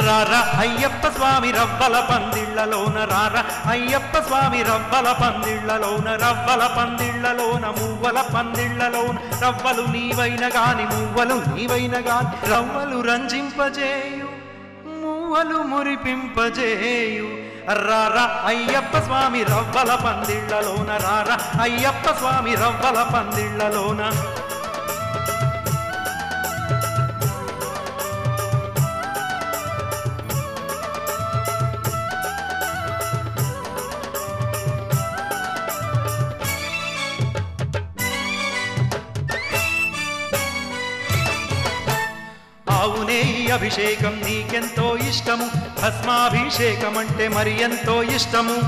రారా అయ్యప్ప స్వామి రవ్వల పందిళ్ళలోన రారా అయ్యప్ప స్వామి రవ్వల పందిళ్ళలోన రవ్వల పందిళ్ళలోన మువ్వల పందిళ్ళలోన రవ్వలు నీవైన గాని మువ్వలు నీవైన గాని రవ్వలు రంజింపజేయు మువ్వలు మురిపింపజేయు రారా అయ్యప్ప స్వామి రవ్వల పందిళ్ళలోన రారా అయ్యప్ప స్వామి రవ్వల పందిళ్ళలోన ఆవునే ఈ అభిషేకం నీకెంతో ఇష్టము భస్మాభిషేకం అంటే మరి ఎంతో ఇష్టము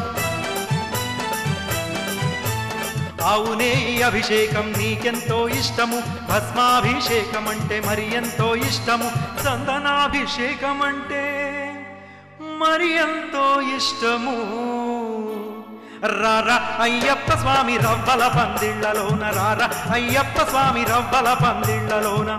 ఆవునే ఈ అభిషేకం నీకెంతో ఇష్టము భస్మాభిషేకం అంటే మరి ఎంతో ఇష్టము చందనాభిషేకం అంటే మరి ఎంతో ఇష్టము రారా అయ్యప్ప స్వామి రవ్వల పందిళ్ళలోన రారా అయ్యప్ప స్వామి రవ్వల పందిళ్ళలోన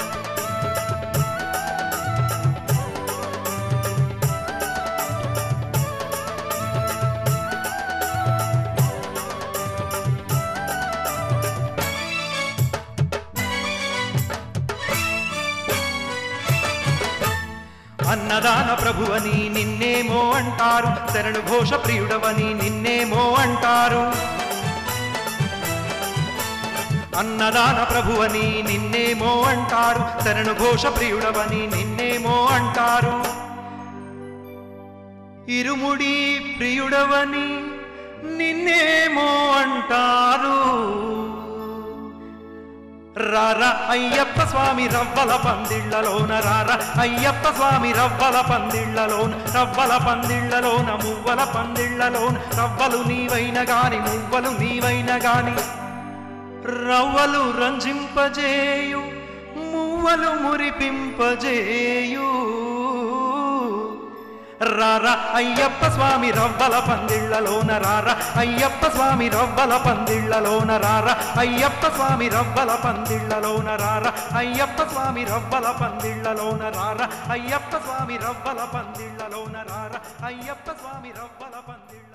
అన్నదాన ప్రభువని నిన్నేమో అంటారు శరణు ఘోష ప్రియుడవని నిన్నేమో అంటారు అన్నదాన ప్రభువని నిన్నేమో అంటారు శరణు ఘోష ప్రియుడవని నిన్నేమో అంటారు ఇరుముడి ప్రియుడవని నిన్నేమో అంటారు రారా అయ్యప్ప స్వామి రవ్వల పందిళ్ళలోన రారా అయ్యప్ప స్వామి రవ్వల పందిళ్ళలోన రవ్వల పందిళ్ళలోన మువ్వల పందిళ్ళలోన రవ్వలు నీవైన గాని మువ్వలు నీవైన గాని రవ్వలు రంజింపజేయు మువ్వలు మురిపింపజేయు రారా అయ్యప్ప స్వామి రవ్వల పందిళ్ళలోన రారా అయ్యప్ప స్వామి రవ్వల పందిళ్ళలోన రారా అయ్యప్ప స్వామి రవ్వల పందిళ్ళలోన రారా అయ్యప్ప స్వామి రవ్వల పందిళ్ళలోన రారా అయ్యప్ప స్వామి రవ్వల పందిళ్ళలోన రారా అయ్యప్ప స్వామి రవ్వల పందిళ్ళ